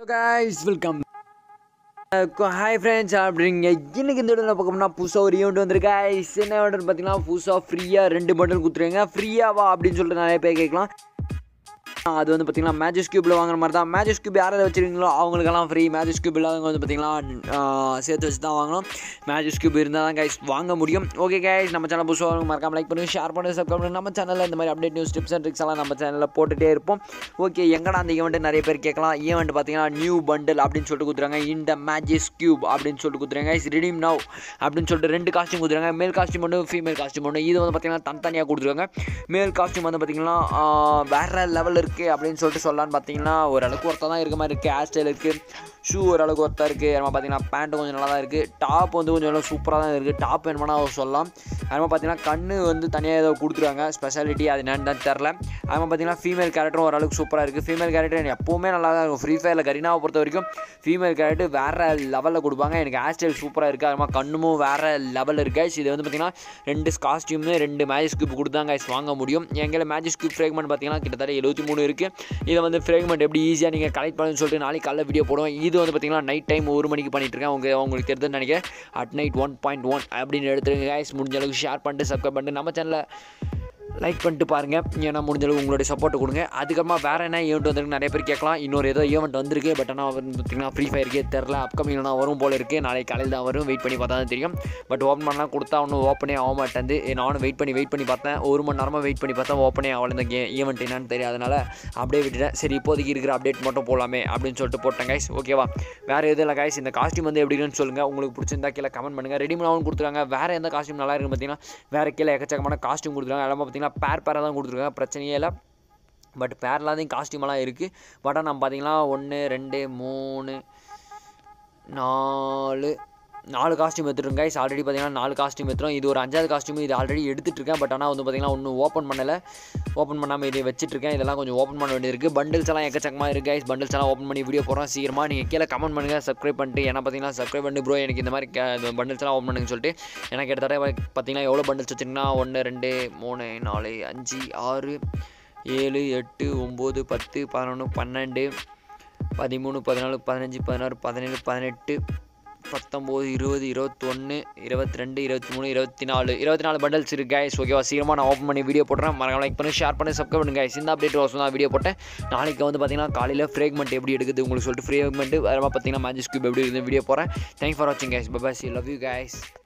Guys welcome hi friends அப்படிங்க இன்னைக்கு இந்த வீடியோவில் பார்க்கணும்னா புதுசாக ஒரு ஈவெண்ட் வந்திருக்கு guys. என்ன ஈவெண்ட் பார்த்தீங்கன்னா புதுசாக ஃப்ரீயாக ரெண்டு பண்டல் கொடுத்துருங்க ஃப்ரீயாவா அப்படின்னு சொல்லிட்டு நிறைய பேர் கேட்கலாம் அது வந்து பார்த்தீங்கன்னா மேஜிக் கியூப்பில் வாங்குற மாதிரி தான் மேஜிக் கியூப் யாரை வச்சுருக்கீங்களோ அவங்களுக்கெல்லாம் ஃப்ரீ மேஜிக் கியூப் இல்லாதவங்க வந்து பார்த்தீங்கன்னா ஆஹ், சேர்த்து வச்சு தான் வாங்கணும் மேஜிக் கியூப் இருந்தால் தான் கைஸ் வாங்க முடியும் ஓகே கைஸ் நம்ம சேனல் புதுசாக மறக்காம லைக் பண்ணுங்க ஷேர் பண்ணுங்க சப்ஸ்கிரைப் பண்ணுங்க நம்ம சேனலில் இந்த மாதிரி update news tips and tricks எல்லாம் நம்ம சேனலில் போட்டுகிட்டே இருப்போம் ஓகே எங்கடா அந்த ஈவெண்ட் நிறைய பேர் கேட்கலாம் ஈவெண்ட் பார்த்தீங்கன்னா நியூ பண்டில் அப்படின்னு சொல்லிட்டு கொடுத்துறாங்க இந்த மேஜிக் கியூப் அப்படின்னு சொல்லிட்டு கொடுத்துறாங்க கைஸ் ரிடீம் நவ் அப்படின்னு சொல்லிட்டு ரெண்டு காஸ்டியூம் கொடுத்துருக்காங்க மேல் காஸ்டியூம் ஒன்று ஃபீமேல் காஸ்டியூம் ஒன்று இது வந்து பார்த்தீங்கன்னா தனித்தனியாக கொடுத்துருக்காங்க மேல் காஸ்டியூம் வந்து பார்த்தீங்கன்னா ஆஹ், வேற லெவல் இருக்குது அப்படின்னு சொல்லிட்டு சொல்லலான்னு பார்த்தீங்கன்னா ஓரளவுக்கு ஒருத்தா தான் இருக்க மாதிரி இருக்குது ஹேர் ஸ்டைல் இருக்குது ஷூ ஓரளவுக்கு ஒருத்தா இருக்குது நம்ம பார்த்தீங்கன்னா பேண்ட்டு கொஞ்சம் நல்லா தான் இருக்குது டாப் வந்து கொஞ்சம் நல்லா சூப்பராக தான் இருக்குது டாப் வேணுமானா சொல்லலாம் அதுமாதிரி பார்த்தீங்கன்னா கண்ணு வந்து தனியாக ஏதோ கொடுத்துருக்காங்க ஸ்பெஷாலிட்டி அது என்னன்னு தான் தெரில அதுமாதிரி பார்த்தீங்கன்னா ஃபீமேல் கேரக்டரும் ஓரளவுக்கு சூப்பராக இருக்குது ஃபீமேல் கேரக்டர் எப்போவுமே நல்லா தான் இருக்கும் ஃப்ரீ ஃபயரில் கரீனாவை பொறுத்த வரைக்கும் ஃபீமேல் கேரக்டர் வேறு லெவலில் கொடுப்பாங்க எனக்கு ஹேர் ஸ்டைல் சூப்பராக இருக்குது அது மாதிரி கண்ணுமும் வேறு லெவலில் இருக்குது guys. இது வந்து பார்த்தீங்கன்னா ரெண்டு காஸ்டியூமு ரெண்டு மேஜிக் ஸ்கியூப் கொடுத்து தான் guys வாங்க முடியும் எங்களை மேஜிக் ஸ்கியூப் ஃப்ரேக்மெண்ட் பார்த்தீங்கன்னா கிட்டத்தட்ட எழுபத்தி மூணு இருக்குது இதை வந்து ஃப்ரேக்மெண்ட் எப்படி ஈஸியாக நீங்கள் கலெக்ட் பண்ணுன்னு சொல்லிட்டு நாளைக்கு காலைல வீடியோ போடுவோம் இது வந்து பார்த்தீங்கன்னா நைட் டைம் ஒரு மணிக்கு பண்ணிட்டு இருக்கேன் உங்க உங்களுக்கு தெரிஞ்சதுன்னு நினைக்கிறேன் at night one point one அப்படின்னு எடுத்துருங்க guys முடிஞ்ச அளவுக்கு ஷேர் பண்ணிட்டு சப்ஸ்கிரைப் பண்ணிட்டு நம்ம சேனலில் லைக் பண்ணிட்டு பாருங்கள் ஏன்னா முடிஞ்ச அளவுக்கு உங்களுடைய சப்போர்ட் கொடுங்க அதுக்கப்புறமா வேறு என்ன ஈவெண்ட் வந்திருக்கு நிறைய பேர் கேட்கலாம் இன்னொரு ஏதோ ஈவெண்ட் வந்திருக்கு பட் ஆனால் வந்து பார்த்தீங்கன்னா ஃப்ரீ ஃபயருக்கே தெரில அப்கமிங்லாம் வரும் போல இருக்குது நாளைக்கு காலையில் தான் வரும் வெயிட் பண்ணி பார்த்தா தான் தெரியும் பட் ஓப்பன் பண்ணலாம் கொடுத்தா ஒன்றும் ஓப்பனே ஆக மாட்டேங்குது நானும் வெயிட் பண்ணி வெயிட் பண்ணி பார்த்தேன் ஒரு மணி நேரமாக வெயிட் பண்ணி பார்த்தா ஓப்பனே ஆகல இந்த கே ஈவெண்ட் என்னன்னு தெரியாதனால அப்படியே விட்டுட்டேன் சரி இப்போதைக்கு இருக்கிற அப்டேட் மட்டும் போகலாமே அப்படின்னு சொல்லிட்டு போட்டேன் கைஸ் ஓகேவா வேறு எதுவும் இல்லை கைஸ் இந்த காஸ்டியூம் வந்து எப்படி இருக்குன்னு சொல்லுங்கள் உங்களுக்கு பிடிச்சிருந்தா கீழே கமெண்ட் பண்ணுங்கள் ரெடிமேடாகவும் கொடுத்துருக்காங்க வேறு எந்த காஸ்டியூம் நல்லா இருக்குன்னு பார்த்தீங்கன்னா வேறு கீழே எக்கச்சக்கமான காஸ்டியூம் கொடுத்துருக்காங்க எல்லாமே பார்த்தீங்கன்னா பேர் பேராக தான் கொடுத்துருக்காங்க பிரச்சனையே இல்லை பட் பேர்லாதையும் காஸ்டியூமெல்லாம் இருக்குது பட் ஆனால் நம்ம பார்த்தீங்கன்னா ஒன்று ரெண்டு மூணு நாலு நாலு காஸ்டியூம் எடுத்துருங்க கைஸ் ஆல்ரெடி பார்த்தீங்கன்னா நாலு காஸ்டியூம் எடுத்துரும் இது ஒரு அஞ்சாவது காஸ்டியூம் இது ஆல்ரெடி எடுத்துட்டு இருக்கேன் பட் ஆனால் வந்து பார்த்தீங்கன்னா ஒன்றும் ஓப்பன் பண்ணலை ஓப்பன் பண்ணாமல் இதை வச்சிட்ருக்கேன் இதெல்லாம் கொஞ்சம் ஓப்பன் பண்ண வேண்டியது இருக்குது பண்டில்ஸ் எல்லாம் எக்கச்சக்கமாக இருக்குது கைஸ் பண்டில்ஸ் எல்லாம் ஓப்பன் பண்ணி வீடியோ போகிறோம் சீக்கிரமாக நீங்கள் கீழே கமெண்ட் பண்ணுங்கள் சப்ஸ்கிரைப் பண்ணிட்டு ஏன்னா பார்த்தீங்கன்னா சப்ஸ்கிரைப் பண்ணி ப்ரோ எனக்கு இந்த மாதிரி பண்டில்ஸ் எல்லாம் ஓப்பன் பண்ணுங்கன்னு சொல்லிட்டு எனக்கு கிட்டத்தட்ட பார்த்தீங்கன்னா எவ்வளோ பண்டில்ஸ் வச்சிருக்கீங்கன்னா ஒன்று ரெண்டு மூணு நாலு அஞ்சு ஆறு ஏழு எட்டு ஒம்பது பத்து பதினொன்று பன்னெண்டு பதிமூணு பதினாலு பதினஞ்சு பதினாறு பதினேழு பதினெட்டு பத்தொம்போது இருபது இருபத்தொன்று இருபத்தி ரெண்டு இருபத்தி மூணு இருபத்தி நாலு இருபத்தி நாலு பண்டல்ஸ் இருக்கு கைஸ் ஓகேவா சீக்கிரமாக நான் ஓப்பன் பண்ணி வீடியோ போடுறேன் மறக்காம லைக் பண்ணி ஷேர் பண்ணி சப்ஸ்கிரைப் பண்ணுங்க guys. இந்த அப்டேட் வாசம் தான் வீடியோ போட்டேன் நாளைக்கு வந்து பார்த்தீங்கன்னா காலையில் ஃப்ரேக்மெண்ட் எப்படி எடுக்குது உங்களுக்கு சொல்லிட்டு ஃப்ரேக்மெண்ட் வேறு பார்த்தீங்கன்னா மேஜிக் கியூப் எப்படி இருக்குது வீடியோ போகிறேன் தேங்க் ஃபார் வாட்சிங் guys bye bye see love you guys